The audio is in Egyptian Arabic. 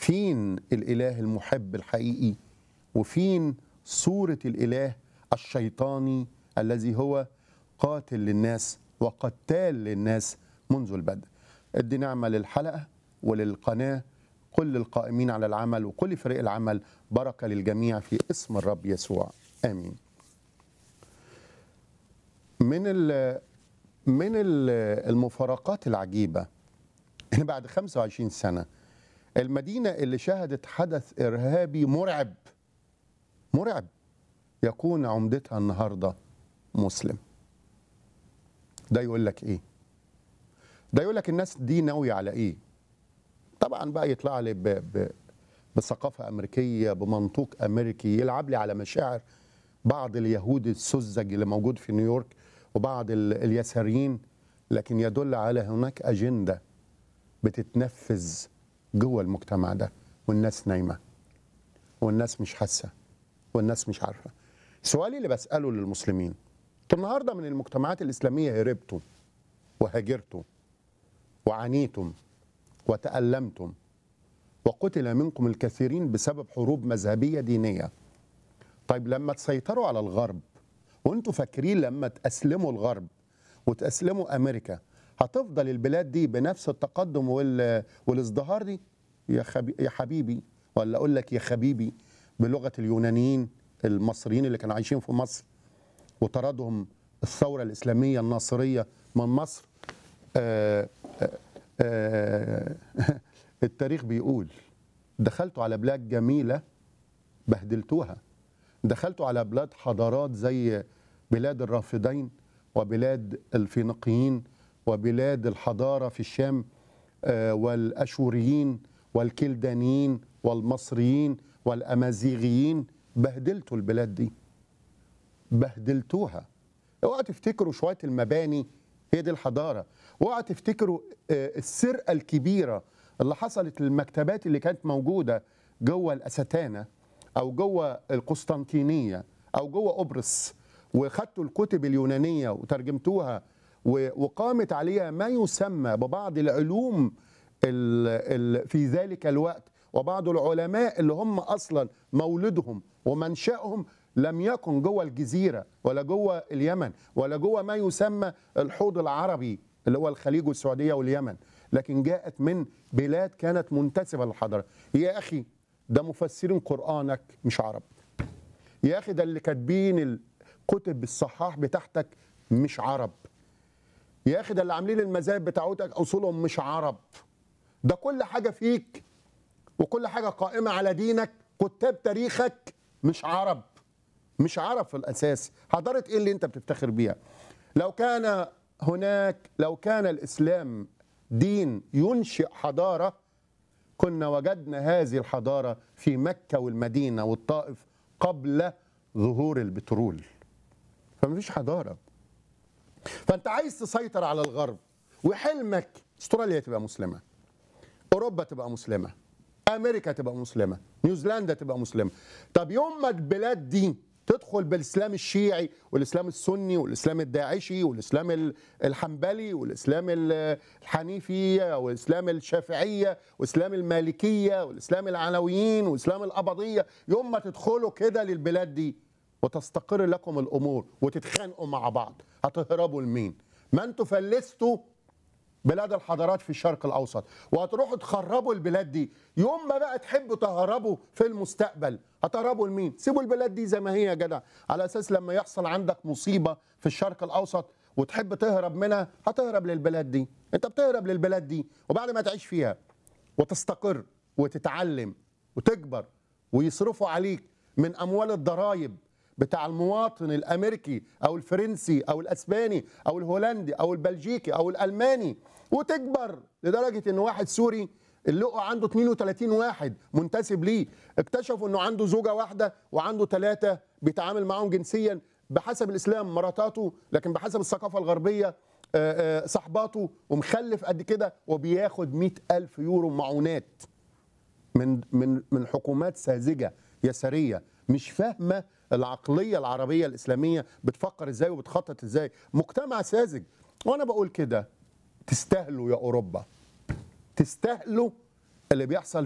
فين الاله المحب الحقيقي وفين صوره الاله الشيطاني الذي هو قاتل للناس وقتال للناس منذ البدء ادي نعمه للحلقه وللقناه كل القائمين على العمل وكل فريق العمل بركه للجميع في اسم الرب يسوع امين من ال من ال المفارقات العجيبه ان بعد 25 سنه المدينه اللي شهدت حدث ارهابي مرعب مرعب يكون عمدتها النهارده مسلم ده يقول لك ايه ده يقول لك الناس دي ناويه على ايه طبعا بقى يطلع لي ب... ب... بثقافه امريكيه بمنطوق امريكي يلعب لي على مشاعر بعض اليهود السذج اللي موجود في نيويورك وبعض ال... اليساريين لكن يدل على هناك اجنده بتتنفذ جوه المجتمع ده والناس نايمه والناس مش حاسه والناس مش عارفه سؤالي اللي بساله للمسلمين انتوا النهارده من المجتمعات الاسلاميه هربتوا وهاجرتوا وعانيتم وتألمتم وقتل منكم الكثيرين بسبب حروب مذهبية دينية طيب لما تسيطروا على الغرب وانتوا فاكرين لما تأسلموا الغرب وتأسلموا أمريكا هتفضل البلاد دي بنفس التقدم وال... والازدهار دي يا, خبي... يا حبيبي ولا أقول لك يا خبيبي بلغة اليونانيين المصريين اللي كانوا عايشين في مصر وطردهم الثورة الإسلامية الناصرية من مصر آه آه آه التاريخ بيقول دخلتوا على بلاد جميلة بهدلتوها دخلتوا على بلاد حضارات زي بلاد الرافدين وبلاد الفينيقيين وبلاد الحضارة في الشام والأشوريين والكلدانيين والمصريين والأمازيغيين بهدلتوا البلاد دي بهدلتوها اوعى تفتكروا شوية المباني هي دي الحضاره اوعى تفتكروا السرقه الكبيره اللي حصلت للمكتبات اللي كانت موجوده جوه الاستانه او جوه القسطنطينيه او جوه قبرص وخدتوا الكتب اليونانيه وترجمتوها وقامت عليها ما يسمى ببعض العلوم ال ال في ذلك الوقت وبعض العلماء اللي هم اصلا مولدهم ومنشأهم لم يكن جوه الجزيرة ولا جوه اليمن ولا جوه ما يسمى الحوض العربي اللي هو الخليج والسعودية واليمن لكن جاءت من بلاد كانت منتسبة للحضارة يا أخي ده مفسرين قرآنك مش عرب يا أخي ده اللي كاتبين الكتب الصحاح بتاعتك مش عرب يا أخي ده اللي عاملين المذاهب بتاعتك أصولهم مش عرب ده كل حاجة فيك وكل حاجة قائمة على دينك كتاب تاريخك مش عرب مش عرب في الاساس حضاره ايه اللي انت بتفتخر بيها لو كان هناك لو كان الاسلام دين ينشئ حضاره كنا وجدنا هذه الحضاره في مكه والمدينه والطائف قبل ظهور البترول فمفيش حضاره فانت عايز تسيطر على الغرب وحلمك استراليا تبقى مسلمه اوروبا تبقى مسلمه امريكا تبقى مسلمه نيوزيلندا تبقى مسلمه طب يوم ما البلاد دي تدخل بالاسلام الشيعي والاسلام السني والاسلام الداعشي والاسلام الحنبلي والاسلام الحنيفي والاسلام الشافعيه والاسلام المالكيه والاسلام العلويين والاسلام القبضيه يوم ما تدخلوا كده للبلاد دي وتستقر لكم الامور وتتخانقوا مع بعض هتهربوا لمين؟ ما انتوا فلستوا بلاد الحضارات في الشرق الاوسط وهتروحوا تخربوا البلاد دي يوم ما بقى تحبوا تهربوا في المستقبل هتهربوا لمين سيبوا البلاد دي زي ما هي يا جدع على اساس لما يحصل عندك مصيبه في الشرق الاوسط وتحب تهرب منها هتهرب للبلاد دي انت بتهرب للبلاد دي وبعد ما تعيش فيها وتستقر وتتعلم وتكبر ويصرفوا عليك من اموال الضرائب بتاع المواطن الامريكي او الفرنسي او الاسباني او الهولندي او البلجيكي او الالماني وتكبر لدرجه ان واحد سوري اللقوا عنده 32 واحد منتسب ليه اكتشفوا انه عنده زوجه واحده وعنده ثلاثه بيتعامل معاهم جنسيا بحسب الاسلام مراتاته لكن بحسب الثقافه الغربيه صحباته ومخلف قد كده وبياخد 100 ألف يورو معونات من من من حكومات ساذجه يساريه مش فاهمه العقليه العربيه الاسلاميه بتفكر ازاي وبتخطط ازاي مجتمع ساذج وانا بقول كده تستاهلوا يا اوروبا تستاهلوا اللي بيحصل